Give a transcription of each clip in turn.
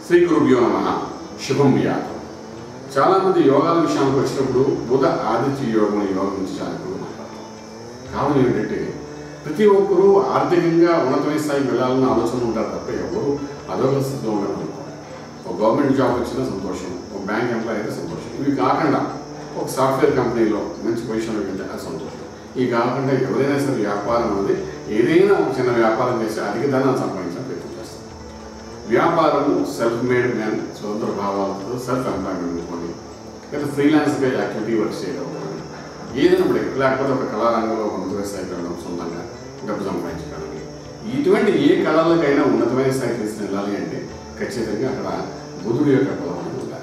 శ్రీ గురుభ్యో నమ శుభం వ్యాతం చాలామంది యోగాల విషయానికి వచ్చినప్పుడు బుధ ఆదిత్య యోగం యోగం గురించి చాలా ఎక్కువగా మాట్లాడతాం కారణం ఏంటంటే ప్రతి ఒక్కరూ ఆర్థికంగా ఉన్నతమైన స్థాయికి వెళ్ళాలన్న ఆలోచన ఉంటారు తప్ప ఎవరు అదోగల స్థితిలో ఉండడం అనుకోరు ఒక గవర్నమెంట్ జాబ్ వచ్చినా సంతోషం ఒక బ్యాంక్ ఎంప్లాయ్ అయితే సంతోషం ఇవి కాకుండా ఒక సాఫ్ట్వేర్ కంపెనీలో మంచి పొజిషన్లో వెళ్తే అది సంతోషం ఇవి కాకుండా ఎవరైనా సరే వ్యాపారం అనేది ఏదైనా ఒక చిన్న వ్యాపారం చేసి అధిక ధనాన్ని సంపాదించడం ప్రయత్నం చేస్తారు వ్యాపారము సెల్ఫ్ మేడ్ మ్యాన్ స్వతంత్ర భావాలతో సెల్ఫ్ ఎంప్లాయ్మెంట్ అనుకోండి లేదా ఫ్రీలాన్స్గా యాక్టివిటీ వర్క్ చేయడం కానీ ఏదైనా కూడా లేకపోతే ఒక కళారంగంలో ఉన్నతమైన స్థాయికి వెళ్ళడం సొంతంగా డబ్బు సంపాదించడానికి ఇటువంటి ఏ కళలకైనా ఉన్నతమైన స్థాయికి తీసుకుని వెళ్ళాలి అంటే ఖచ్చితంగా అక్కడ బుధుడు యొక్క బలం అనేది ఉండాలి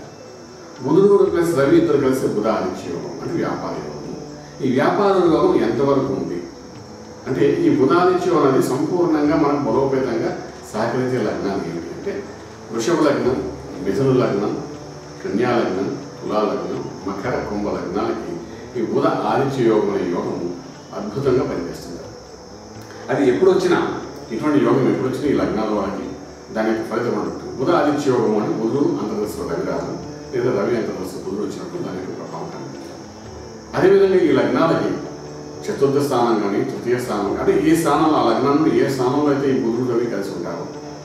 బుధుడు ప్లస్ రవి ఇద్దరు కలిసి బుధ ఆదిత్య యోగం అంటే వ్యాపార యోగం ఈ వ్యాపార యోగం ఎంతవరకు ఉంది అంటే ఈ బుధాదిత్యం అనేది సంపూర్ణంగా మనకు బలోపేతంగా సహకరించే లగ్నాలు ఏమిటి అంటే వృషభ లగ్నం మిథున లగ్నం కన్యా లగ్నం తులా లగ్నం మకర కుంభ లగ్నాలకి ఈ బుధ ఆదిత్య యోగం అనే యోగం అద్భుతంగా పనిచేస్తుంది అది ఎప్పుడు వచ్చినా ఇటువంటి యోగం ఎప్పుడు వచ్చినా ఈ లగ్నాల వాళ్ళకి దాని యొక్క ఫలితం ఉంటుంది బుధ ఆదిత్య యోగం అంటే బుధుడు అంతర్దశ రవి రావడం లేదా రవి అంతర్దశ బుధుడు వచ్చినప్పుడు దాని యొక్క ప్రభావం కనిపిస్తుంది అదేవిధంగా ఈ లగ్నాలకి చతుర్థ స్థానం కానీ తృతీయ స్థానం అంటే ఏ స్థానంలో ఆ లగ్నం నుండి ఏ స్థానంలో అయితే ఈ బుధుడు రవి కలిసి ఉంటారో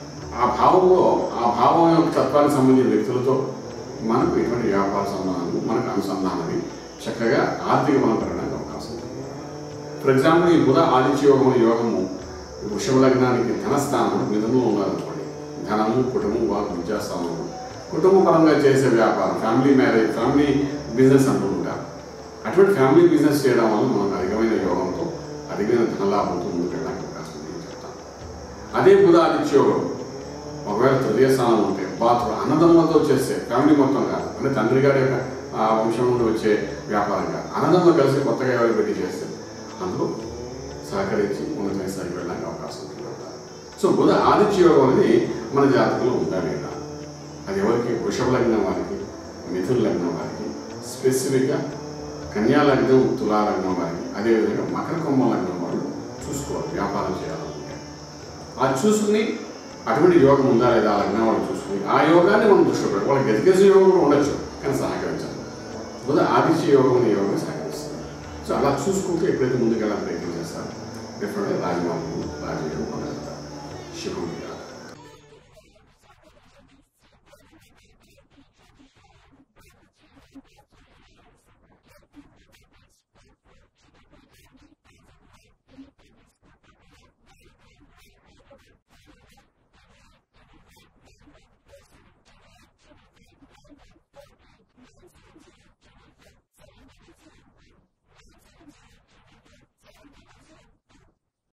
ఆ భావంలో ఆ భావం యొక్క తత్వానికి సంబంధించిన వ్యక్తులతో మనకు ఇటువంటి వ్యాపార సంబంధాలు మనకు అనుసంధానాన్ని చక్కగా ఆర్థిక బలం పెరగడానికి అవకాశం ఉంటుంది ఫర్ ఎగ్జాంపుల్ ఈ బుధ ఆదిత్య యోగం అనే యోగము వృషభ లగ్నానికి ధనస్థానం మిథునంలో ఉన్నారనుకోండి ధనము కుటుంబం వారు విద్యాస్థానంలో కుటుంబ పరంగా చేసే వ్యాపారం ఫ్యామిలీ మ్యారేజ్ ఫ్యామిలీ బిజినెస్ అంటూ ఉంటారు అటువంటి ఫ్యామిలీ బిజినెస్ చేయడం వల్ల మనకు అధికమైన యోగంతో అధికమైన ధనలాభంతో ముందుకెళ్ళడానికి అవకాశం ఉంది అని చెప్తాను అదే బుధ ఆదిత్య యోగం ఒకవేళ తృతీయ స్థానం ఉంటే బాతులు అన్నదమ్ములతో చేస్తే ఫ్యామిలీ మొత్తం కాదు అంటే తండ్రి గారి యొక్క ఆ వంశం నుండి వచ్చే వ్యాపారం కాదు అన్నదమ్ములు కలిసి కొత్తగా ఎవరు పెట్టి చేస్తే అందులో సహకరించి ఉన్నతమైన స్థాయికి వెళ్ళడానికి అవకాశం ఉంటుంది సో బుధ ఆదిత్య యోగం అనేది మన జాతకంలో ఉందా లేదా అది ఎవరికి వృషభ లగ్నం వారికి మిథున లగ్నం వారికి స్పెసిఫిక్గా కన్యా లగ్నం తులా లగ్నం వారికి అదేవిధంగా మకర కుంభ లగ్నం వాళ్ళు చూసుకోవాలి వ్యాపారం చేయాలనుకుంటే అది చూసుకుని అటువంటి యోగం ఉందా లేదా ఆ లగ్నం వాళ్ళు చూసుకుని ఆ యోగాన్ని మనం దృష్టి పెట్టాలి వాళ్ళకి గతిగతి యోగం కూడా ఉండొచ్చు కానీ సహకరించాలి బుధ ఆదిత్య యోగం అనే యోగం సహకరిస్తుంది సో అలా చూసుకుంటూ ఎప్పుడైతే ముందుకెళ్ళాలని ప్రయత్నం చేస్తారు డెఫినెట్గా రాజమార్గం రాజయోగం పొందగలుగుతారు శుభం